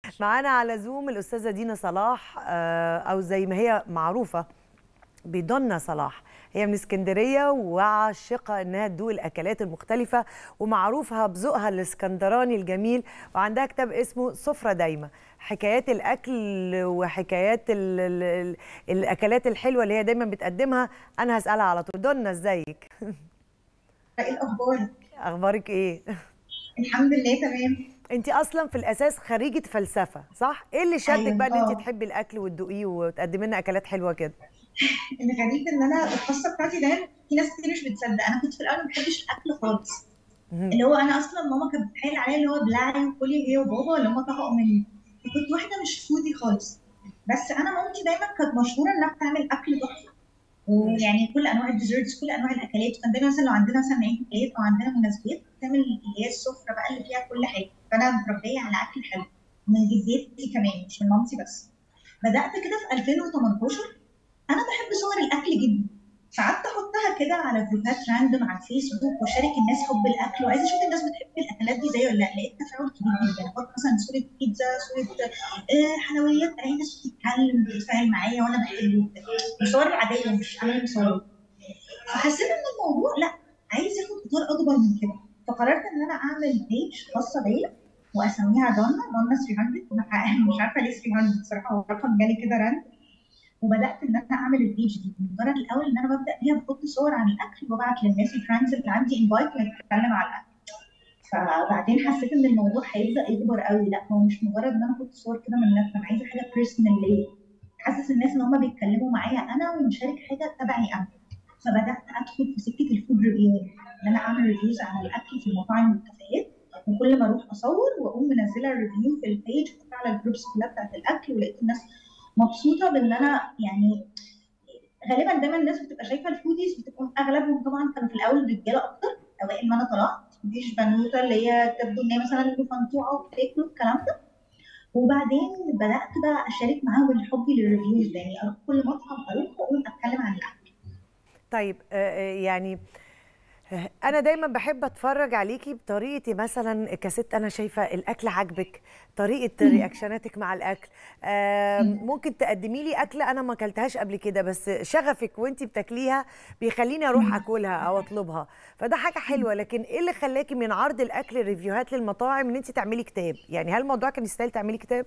معانا على زوم الاستاذه دينا صلاح آه، او زي ما هي معروفه بدنا صلاح هي من اسكندريه وعاشقه انها تدوق الاكلات المختلفه ومعروفه بذوقها الاسكندراني الجميل وعندها كتاب اسمه سفره دايمه حكايات الاكل وحكايات ال ال ال الاكلات الحلوه اللي هي دايما بتقدمها انا هسالها على طول دنا ازيك ايه الاخبار اخبارك ايه الحمد لله تمام انت اصلا في الاساس خريجه فلسفه صح ايه اللي شدك أيوة، بقى ان آه. انت تحبي الاكل وتدوقيه وتقدمي لنا اكلات حلوه كده الغريب ان انا القصه بتاعتي دايما في ناس كتير مش بتصدق انا كنت في الاول ما بحبش الاكل خالص مهم. اللي هو انا اصلا ماما كانت بتحايل عليا اللي هو بلعي وكلي هي وبابا اللي هم طهقوا مني فكنت واحده مش فودي خالص بس انا مامتي دايما كانت مشهوره انها بتعمل اكل تحفه ويعني كل انواع الديزرتس كل انواع الاكلات كان دايما مثلا لو عندنا مثلا عيد ميلاد او عندنا مناسبات بتعمل اللي هي السفره بقى اللي فيها كل حاجه فانا متربيه على اكل حلو من جدتي كمان مش من مامتي بس بدات كده في 2018 انا بحب صور الاكل جدا فقعدت احطها كده على جروبات راندوم على الفيسبوك واشارك الناس حب الاكل وعايزه اشوف الناس بتحب الاكلات دي زي ولا لا لقيت تفاعل كبير جدا احط مثلا صوره بيتزا صوره آه، حلويات الاقي ناس بتتكلم بتتفاعل معايا وانا بحبه الصور العاديه مش انا مصوره فحسيت ان الموضوع لا عايز ياخد اطار اكبر من كده فقررت ان انا اعمل بيج خاصه بيا واسميها دونا دونا 300 مش عارفه ليه 300 بصراحه هو رقم جالي كده رن وبدات ان انا اعمل البيج دي المجرد الاول ان انا ببدا بيها بحط صور عن الاكل وببعت للناس الفريندز اللي عندي انفايت ونتكلم على الاكل فبعدين حسيت ان الموضوع هيبدا يكبر قوي لا هو مش مجرد ان انا احط صور كده من نفسي انا عايزه حاجه بيرسونال ليا حاسس الناس ان هم بيتكلموا معايا انا ونشارك حاجه تبعي انا فبدات ادخل في سكه الفود ريفيو ان انا اعمل ريفيوز عن الاكل في المطاعم والكافيهات وكل ما اروح اصور واقوم منزله الريفيو في البيج على الجروبس كلها بتاعت الاكل ولقيت الناس مبسوطه بان انا يعني غالبا دايما الناس بتبقى شايفه الفوديز بتبقى اغلبهم طبعا كانوا في الاول رجاله اكتر اوائل ما انا طلعت مفيش بنوته اللي هي تبدو ان هي مثلا مفنطوعه وبتاكل الكلام ده وبعدين بدات بقى اشارك معاهم الحب للريفيوز ده يعني اروح كل مطعم اروح واقوم اتكلم عن الاكل طيب آه، آه، يعني آه، انا دايما بحب اتفرج عليكي بطريقتي مثلا كست انا شايفه الاكل عاجبك طريقه رياكشناتك مع الاكل آه، ممكن تقدمي لي اكله انا ما اكلتهاش قبل كده بس شغفك وانتي بتاكليها بيخليني اروح اكلها او اطلبها فده حاجه حلوه لكن ايه اللي خلاكي من عرض الاكل ريفيوهات للمطاعم ان انت تعملي كتاب يعني هل الموضوع كان يستاهل تعملي كتاب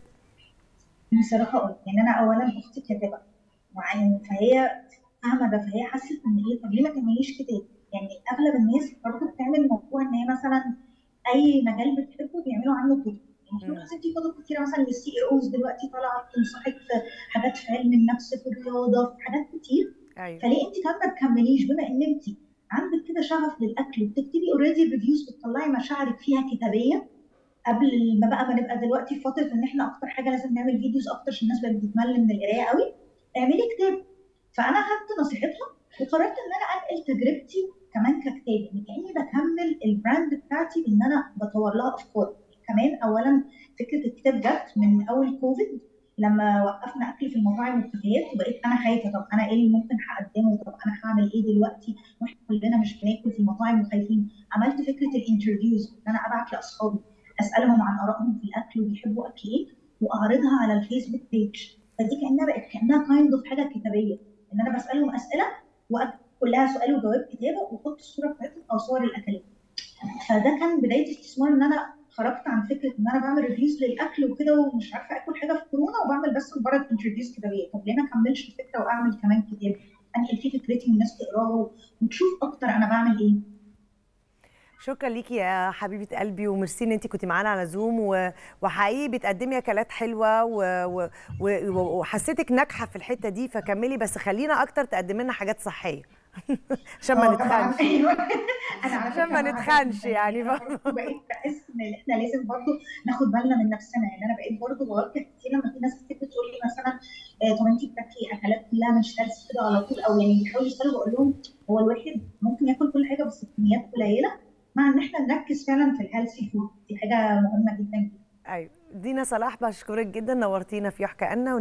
بصراحه اه يعني انا اولا اختي كاتبه وعين فهي فاهمه ده فهي حست ان ايه طب ليه ما تعمليش كتاب يعني اغلب الناس برضه بتعمل موضوع ان هي مثلا اي مجال بتحبه بيعملوا عنه كتب يعني مم. في في كتب كتيره مثلا للسي اي اوز دلوقتي طالعه بتنصحك في حاجات في علم النفس في الرياضه في حاجات كتير ايوه فليه انت كمان ما تكمليش بما ان انت عندك كده شغف للاكل وبتكتبي اوريدي الريفيوز بتطلعي مشاعرك فيها كتابيه قبل ما بقى ما نبقى دلوقتي في فتره ان احنا اكتر حاجه لازم نعمل فيديوز اكتر عشان الناس بقت بتتمل من القرايه قوي اعملي كتاب فانا اخدت نصيحتها وقررت ان انا انقل تجربتي كمان ككتاب يعني كاني بكمل البراند بتاعتي بان انا بطور لها افكار كمان اولا فكره الكتاب جت من اول كوفيد لما وقفنا اكل في المطاعم والكافيهات وبقيت انا خايفه طب انا ايه اللي ممكن هقدمه طب انا هعمل ايه دلوقتي واحنا كلنا مش بناكل في المطاعم وخايفين عملت فكره الانترفيوز ان انا ابعت لاصحابي اسالهم عن ارائهم في الاكل وبيحبوا اكل ايه واعرضها على الفيسبوك بيج فدي كانها بقت كانها كايند اوف حاجه كتابيه ان انا بسالهم اسئله وأك- كلها سؤال وجواب كتابه واحط الصوره بتاعتهم او صور الاكلات فده كان بدايه استثمار ان انا خرجت عن فكره ان انا بعمل ريفيوز للاكل وكده ومش عارفه اكل حاجه في كورونا وبعمل بس مجرد انترفيوز كتابيه طب ليه ما اكملش الفكره واعمل كمان كتاب انقل فيه فكرتي والناس تقراها وتشوف اكتر انا بعمل ايه شكرا ليكي يا حبيبه قلبي وميرسي ان انت كنت معانا على زوم و... وحقيقي بتقدمي اكلات حلوه و... و... و... وحسيتك ناجحه في الحته دي فكملي بس خلينا اكتر تقدمي لنا حاجات صحيه عشان ما اه طبعا نتخنش ايوه انا على عشان فكره ما مع ده نتخنش جدا يعني انا ف... برضه بقيت بحس ان احنا لازم برضه ناخد بالنا من نفسنا يعني انا بقيت برضه بواجه كتير لما في ناس كتير بتقول لي مثلا آه، طب انت بتاكلي اكلات كلها مش هيلثي كده على طول او يعني بيحاولوا يسالوا بقول لهم هو الواحد ممكن ياكل كل حاجه بس بكميات قليله مع ان احنا نركز فعلا في الهيلثي فود دي حاجه مهمه جدا ايوه دينا صلاح بشكرك جدا نورتينا في يحكى أنا